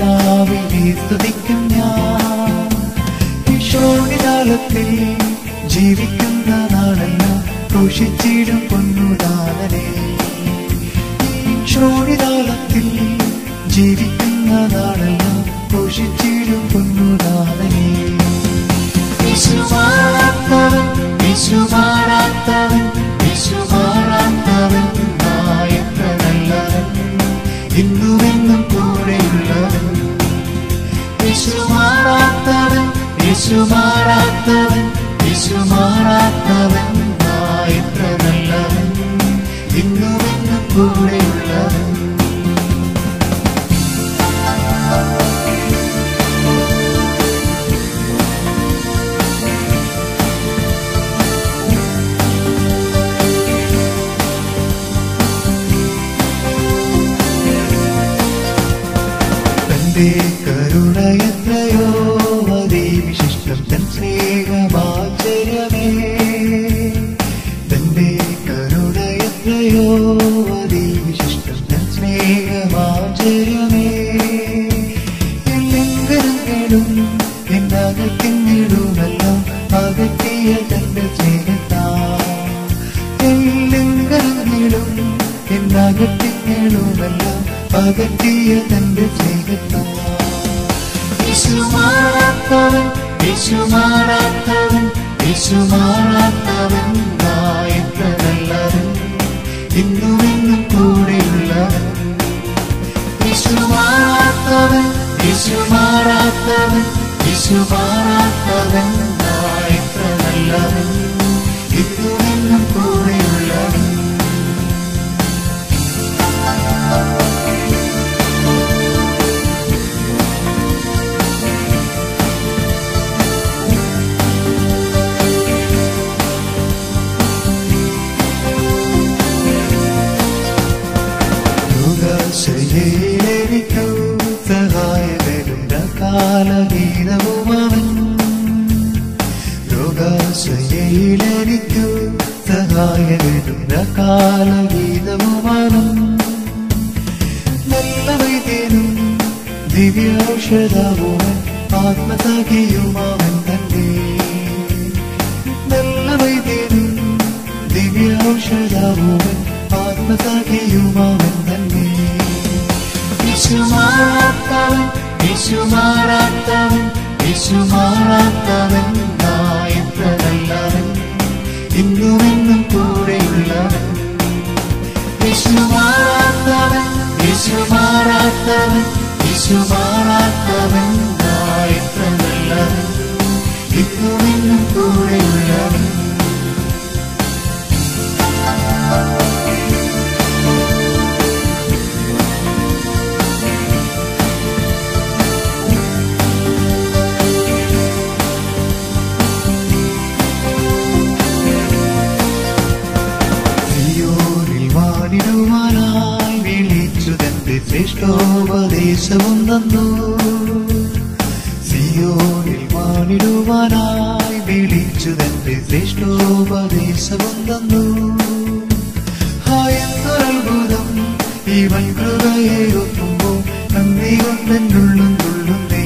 കർത്താവിൽ നീ സ്തുതിക്കും ഞാൻ കിഷോണികാലത്തിൽ ജീവിക്കുന്ന നാളെല്ലാം ഘോഷിച്ചിടും പൊന്നുദാനനെ ക്ഷോണികാലത്തിൽ ജീവിക്കുന്ന നാളെല്ലാം ഘോഷിച്ചിടും പൊന്നുദാനനെ യേശുമാറാത്തവൻ യേശുമാറാത്തവൻ യേശുമാറാത്തവൻ നായത്ര നല്ലവൻ ഇന്നുമെന്നും കൂടെയുള്ളവൻ യേശുമാറാത്തവൻ യേശുമാറാത്തവൻ യേശുമാറാത്തവൻ നായത്ര നല്ലവൻ ഇന്നുമെന്നും കൂടെയുള്ളവൻ തന്റെ കരുണ എത്രയോ അതേ വിശിഷ്ടം തൻ സ്നേഹമാചര്യമേ തന്റെ കരുണ എത്രയോ അതേ വിശിഷ്ടം തൻ സ്നേഹമാചര്യമേ എല്ലെങ്കരങ്ങളും എന്നകത്തിന്നിടുമെല്ലാം അകറ്റിയ തന്റെ സ്നേഹത്താ എല്ലെങ്കരങ്ങളും എന്നകത്തിന്നിടുമെല്ലാം അകറ്റിയ തന്റെ സ്നേഹത്താ യേശുമാറാത്തവൻ യേശുമാറാത്തവൻ യേശുമാറാത്തവൻ നായത്ര നല്ലവൻ ഇന്നുമെന്നും കൂടെയുള്ളവൻ യേശുമാറാത്തവൻ യേശുമാറാത്തവൻ യേശുമാറാത്തവൻ നായത്ര നല്ലവൻ ഇന്നുമെന്നും കൂടെയുള്ളവൻ യുഗശൈലിയിലെനിക്കു സഹായകരുണ്ട കാലഗീതവുമവൻ യുഗശൈലിയിലെനിക്കു സഹായകരുണ്ട കാലഗീതവുമവൻ നല്ല വൈദ്യനും ദിവ്യൌഷധവുമൻ ആത്മസഖിയുമാവൻ തന്നെ നല്ല വൈദ്യനും ദിവ്യൌഷധവുമൻ ആത്മസഖിയുമാവൻ തന്നെ യേശുമാറാത്തവൻ യേശുമാറാത്തവൻ യേശുമാറാത്തവൻ നായത്ര നല്ലവൻ ഇന്നുമെന്നും കൂടെയുള്ളവൻ യേശുമാറാത്തവൻ യേശുമാറാത്തവൻ യേശുമാറാത്തവൻ നായത്ര നല്ലവൻ ഇന്നുമെന്നും കൂടെയുള്ളവൻ സിയോനിൽ വാണിടുവാനായി വിളിച്ചു തന്റെ ശ്രേഷ്ഠോപദേശവും തന്നു സിയോനിൽ വാണിടുവാനായി വിളിച്ചു തന്റെ ശ്രേഷ്ഠോപദേശവും തന്നു ഹായെന്നൊരത്ഭുതം ഇവൻ കൃപയെ ഒത്തുമ്പോൾ നന്ദി കൊണ്ടെന്നുള്ളും തുള്ളുന്നേ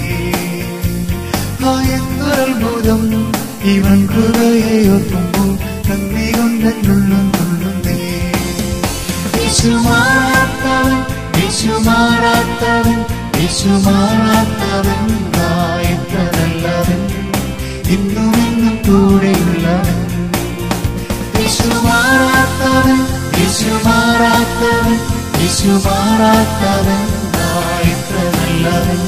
ഹായെന്നൊരത്ഭുതം ഇവൻ കൃപയെ ഒത്തുമ്പോൾ നന്ദി കൊണ്ടെന്നുള്ളും തുള്ളുന്നേ യേശുമാറാത്തവൻ യേശുമാറാത്തവൻ യേശുമാറാത്തവൻ നായത്ര നല്ലവൻ ഇന്നുമെന്നും കൂടെയുള്ളവൻ യേശുമാറാത്തവൻ യേശുമാറാത്തവൻ യേശുമാറാത്തവൻ നായത്ര നല്ലവൻ